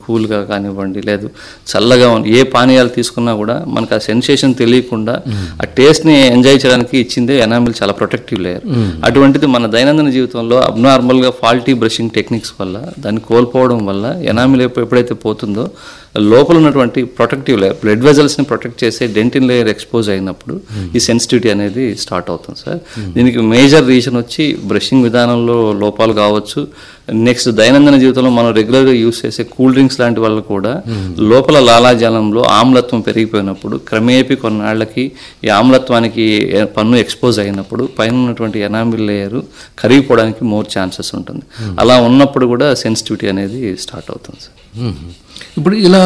కూల్గా కానివ్వండి లేదు చల్లగా ఉన్న- ఏ పానీయాలు తీసుకున్నా కూడా మనకు ఆ సెన్సేషన్ తెలియకుండా ఆ టేస్ట్ని ఎంజాయ్ చేయడానికి ఇచ్చిందే ఎనామిల్ చాలా ప్రొటెక్టివ్ లేయర్ అటువంటిది మన దైనందిన జీవితంలో అబ్నార్మల్గా ఫాల్టీ బ్రషింగ్ టెక్నిక్స్ వల్ల దాన్ని కోల్పోవడం వల్ల ఎనామిల్ ఎప్పు- ఎప్పుడైతే పోతుందో లోపల ఉన్నటువంటి ప్రొటెక్టివ్ లేయర్ బ్లడ్ వెజల్స్ని ప్రొటెక్ట్ చేసే డెంటిన్ లేయర్ ఎక్స్పోజ్ అయినప్పుడు ఈ సెన్సిటివిటీ అనేది స్టార్ట్ అవుతుంది సార్ దీనికి మేజర్ రీజన్ వచ్చి బ్రషింగ్ విధానంలో లోపాలు కావచ్చు నెక్స్ట్ దైనందిన జీవితంలో మనం రెగ్యులర్గా యూస్ చేసే కూల్ డ్రింక్స్ లాంటి వల్ల కూడా లోపల లాలాజలంలో ఆమ్లత్వం పెరిగిపోయినప్పుడు క్రమేపీ కొన్నాళ్లకి ఈ ఆమ్లత్వానికి ఏ- పన్ను ఎక్స్పోజ్ అయినప్పుడు పైన ఉన్నటువంటి ఎనామిల్ లేయర్ కరిగిపోవడానికి మోర్ ఛాన్సెస్ ఉంటుంది అలా ఉన్నప్పుడు కూడా సెన్సిటివిటీ అనేది స్టార్ట్ అవుతుంది సార్ మ్మ్. ఇప్పుడు ఇలా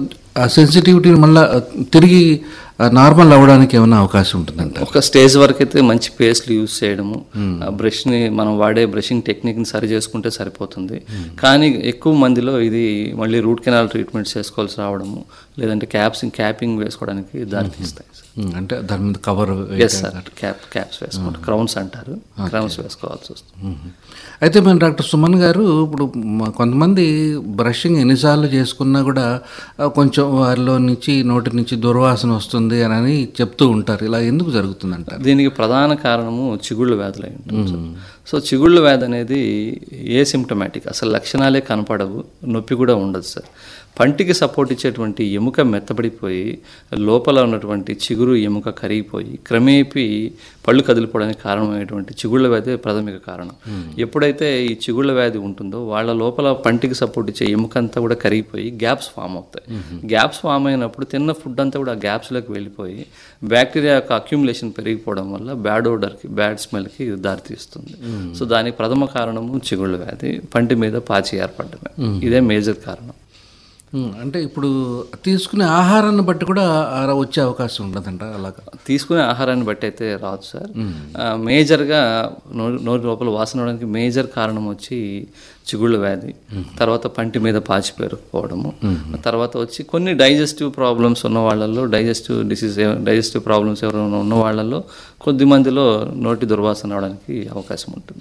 ఆ సెన్సిటివిటీ మళ్ళీ తిరిగి నార్మల్ అవ్వడానికి ఏమైనా అవకాశం ఉంటుందంట ఒక స్టేజ్ వరకు అయితే మంచి పేస్ట్లు యూజ్ చేయడము ఆ బ్రష్ని మనం వాడే బ్రషింగ్ టెక్నిక్ని సరి చేసుకుంటే సరిపోతుంది కానీ ఎక్కువ మందిలో ఇది మళ్ళీ రూట్ కెనాల్ ట్రీట్మెంట్ చేసుకోవాల్సి రావడము లేదంటే క్యాప్స్ క్యాపింగ్ వేసుకోవడానికి దారితీస్తాయి సార్ మ్మ్. అంటే దాని మీద cover yes sir cap caps వేసుకుంటారు క్రౌన్స్ అంటారు క్రౌన్స్ వేసుకోవాల్సి వస్తుంది అయితే మన డాక్టర్ సుమన్ గారు ఇప్పుడు మ- కొంతమంది బ్రషింగ్ ఎన్నిసార్లు చేసుకున్నా కూడా ఆ, కొంచెం వారిలో నుంచి నోటి నుంచి దుర్వాసన వస్తుంది అని అని చెప్తూ ఉంటారు ఇలా ఎందుకు జరుగుతుందంటారు దీనికి ప్రధాన కారణము చిగుళ్ళ వ్యాధులు అయి ఉంటుంది సార్. సో చిగుళ్ళ వ్యాధి అనేది ఏ సిమ్టమాటిక్ అసలు లక్షణాలే కనపడవు నొప్పి కూడా ఉండదు సార్ పంటికి సపోర్ట్ ఇచ్చేటువంటి ఎముక మెత్తబడిపోయి లోపల ఉన్నటువంటి చిగురు ఎముక కరిగిపోయి క్రమేపీ పళ్ళు కదిలిపోవడానికి కారణమైనటువంటి చిగుళ్ళ వ్యాధి ప్రాథమిక కారణం ఎప్పుడైతే ఈ చిగుళ్ళ వ్యాధి ఉంటుందో వాళ్ళ లోపల పంటికి సపోర్ట్ ఇచ్చే ఎముక అంతా కూడా కరిగిపోయి గ్యాప్స్ ఫామ్ అవుతాయి గ్యాప్స్ ఫామ్ అయినప్పుడు తిన్న ఫుడ్ అంతా కూడా ఆ గ్యాప్స్లోకి వెళ్ళిపోయి బ్యాక్టీరియా యొక్క అక్యుములేషన్ పెరిగిపోవడం వల్ల బ్యాడ్ ఓడర్కి బ్యాడ్ స్మెల్కి దారితీస్తుంది సో దానికి ప్రథమ కారణము చిగుళ్ళ వ్యాధి పంటి మీద పాచి ఏర్పడమే ఇదే మేజర్ కారణం మ్మ్. అంటే ఇప్పుడు తీసుకునే ఆహారాన్ని బట్టి కూడా అలా వచ్చే అవకాశం ఉండదంట అలాగా తీసుకునే ఆహారాన్ని బట్టి అయితే రాదు సార్ ఆ, మేజర్గా నోరు నోరు లోపల వాసన అవడానికి మేజర్ కారణం వచ్చి చిగుళ్ళ వ్యాధి తర్వాత పంటి మీద పాచి పేరుకుపోవడము తర్వాత వచ్చి కొన్ని డైజెస్టివ్ ప్రాబ్లమ్స్ ఉన్న వాళ్ళల్లో డైజెస్టివ్ డిసీజ్ డైజెస్టివ్ ప్రాబ్లమ్స్ ఎవరైనా ఉన్న వాళ్ళల్లో కొద్ది మందిలో నోటి దుర్వాసన అవడానికి అవకాశం ఉంటుంది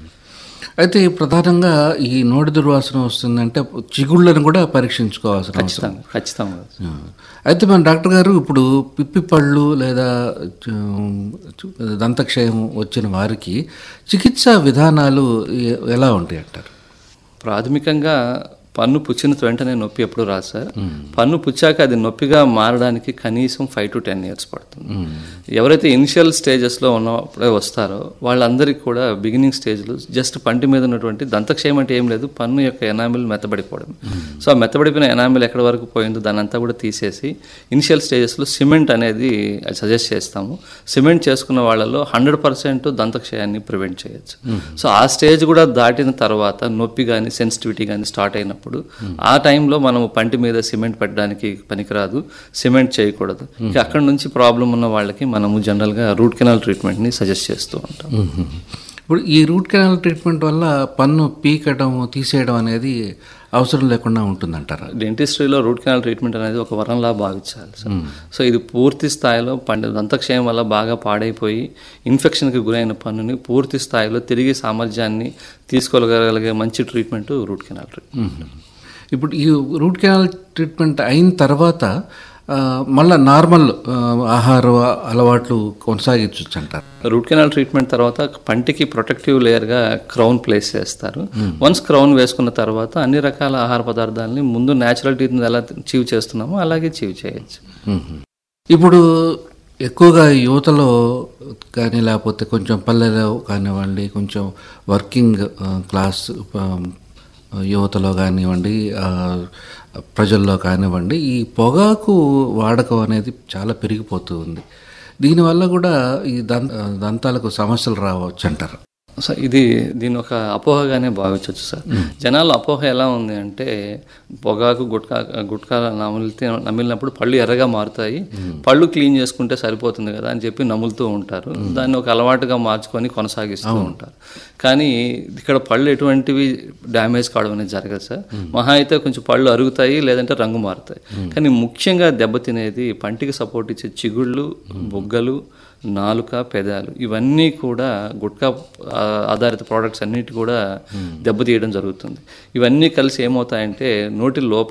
అయితే ప్రధానంగా ఈ నోటి దుర్వాసన వస్తుందంటే చిగుళ్ళను కూడా పరీక్షించుకోవాల్సిన అవసరం ఖచ్చితంగా ఖచ్చితంగా ఆ. అయితే మన డాక్టర్ గారు ఇప్పుడు పిప్పి పళ్ళు లేదా చు- చు- దంతక్షయం వచ్చిన వారికి చికిత్సా విధానాలు ఎ- ఎలా ఉంటాయి అంటారు ప్రాథమికంగా పన్ను పుచ్చిన వెంటనే నొప్పి ఎప్పుడు రాదు సార్ పన్ను పుచ్చాక అది నొప్పిగా మారడానికి కనీసం ఫైవ్ టు టెన్ ఇయర్స్ పడుతుంది ఎవరైతే ఇనిషియల్ స్టేజెస్లో ఉన్నప్పుడే వస్తారో వాళ్ళందరికీ కూడా బిగినింగ్ స్టేజ్లో జస్ట్ పంటి మీద ఉన్నటువంటి దంతక్షయం అంటే ఏం లేదు పన్ను యొక్క ఎనామిల్ మెత్తబడిపోవడం సో ఆ మెత్తబడిపోయిన ఎనామిల్ ఎక్కడి వరకు పోయిందో దాని అంతా కూడా తీసేసి ఇనిషియల్ స్టేజెస్లో సిమెంట్ అనేది సజెస్ట్ చేస్తాము సిమెంట్ చేసుకున్న వాళ్ళలో హండ్రెడ్ పర్సెంట్ దంతక్షయాన్ని ప్రివెంట్ చేయొచ్చు సో ఆ స్టేజ్ కూడా దాటిన తర్వాత నొప్పి కానీ సెన్సిటివిటీ కానీ స్టార్ట్ అయినప్పుడు ఆ టైంలో మనం పంటి మీద సిమెంట్ పెట్టడానికి పనికిరాదు సిమెంట్ చేయకూడదు ఇక అక్కడ నుంచి ప్రాబ్లం ఉన్న వాళ్ళకి మనము జనరల్గా రూట్ కెనాల్ ట్రీట్మెంట్ని సజెస్ట్ చేస్తూ ఉంటాం ఇప్పుడు ఈ రూట్ కెనాల్ ట్రీట్మెంట్ వల్ల పన్ను పీకడం తీసేయడం అనేది అవసరం లేకుండా ఉంటుందంటారా డెంటిస్ట్రీలో రూట్ కెనాల్ ట్రీట్మెంట్ అనేది ఒక వరంలా భావించాలి సార్ సో ఇది పూర్తి స్థాయిలో పండి దంతక్షయం వల్ల బాగా పాడైపోయి ఇన్ఫెక్షన్కి గురైన పన్నుని పూర్తి స్థాయిలో తిరిగి సామర్థ్యాన్ని తీసుకోగలిగే మంచి ట్రీట్మెంట్ రూట్ కెనాల్ ట్రీట్మెంట్ ఇప్పుడు ఈ రూట్ కెనాల్ ట్రీట్మెంట్ అయిన తర్వాత ఆ, మళ్ళా నార్మల్ ఆ, ఆహార అలవాట్లు కొనసాగించవచ్చు అంటారు రూట్ కెనాల్ ట్రీట్మెంట్ తర్వాత పంటికి ప్రొటెక్టివ్ లేయర్గా క్రౌన్ ప్లేస్ చేస్తారు వన్స్ క్రౌన్ వేసుకున్న తర్వాత అన్ని రకాల ఆహార పదార్థాలని ముందు న్యాచురల్ టీత్ ఎలా చీవ్ చేస్తున్నామో అలాగే చీవ్ చేయొచ్చు ఇప్పుడు ఎక్కువగా యువతలో కానీ లేకపోతే కొంచెం పల్లెలో కానివ్వండి కొంచెం వర్కింగ్ ఆ, క్లాస్ ఆ, యువతలో కానివ్వండి ఆ, ప్రజల్లో కానివ్వండి ఈ పొగాకు వాడకం అనేది చాలా పెరిగిపోతూ ఉంది దీనివల్ల కూడా ఈ దంత దంతాలకు సమస్యలు రావచ్చు అంటారు సో ఇది దీని ఒక అపోహగానే భావించవచ్చు సార్ జనాల అపోహ ఎలా ఉంది అంటే పొగాకు గుట్కా గుట్కా నమిలితే నమిలినప్పుడు పళ్ళు ఎర్రగా మారుతాయి పళ్ళు క్లీన్ చేసుకుంటే సరిపోతుంది కదా అని చెప్పి నములుతూ ఉంటారు దాన్ని ఒక అలవాటుగా మార్చుకొని కొనసాగిస్తూ ఉంటారు కానీ ఇక్కడ పళ్ళు ఎటువంటివి డ్యామేజ్ కావడం అనేది జరగదు సార్ మహా అయితే కొంచెం పళ్ళు అరుగుతాయి లేదంటే రంగు మారుతాయి కానీ ముఖ్యంగా దెబ్బతినేది పంటికి సపోర్ట్ ఇచ్చే చిగుళ్ళు బొగ్గలు నాలుక పెదాలు ఇవన్నీ కూడా గుట్కా ఆ, ఆధారిత ప్రోడక్ట్స్ అన్నిటి కూడా దెబ్బతీయడం జరుగుతుంది ఇవన్నీ కలిసి ఏమవుతాయంటే నోటి లోపల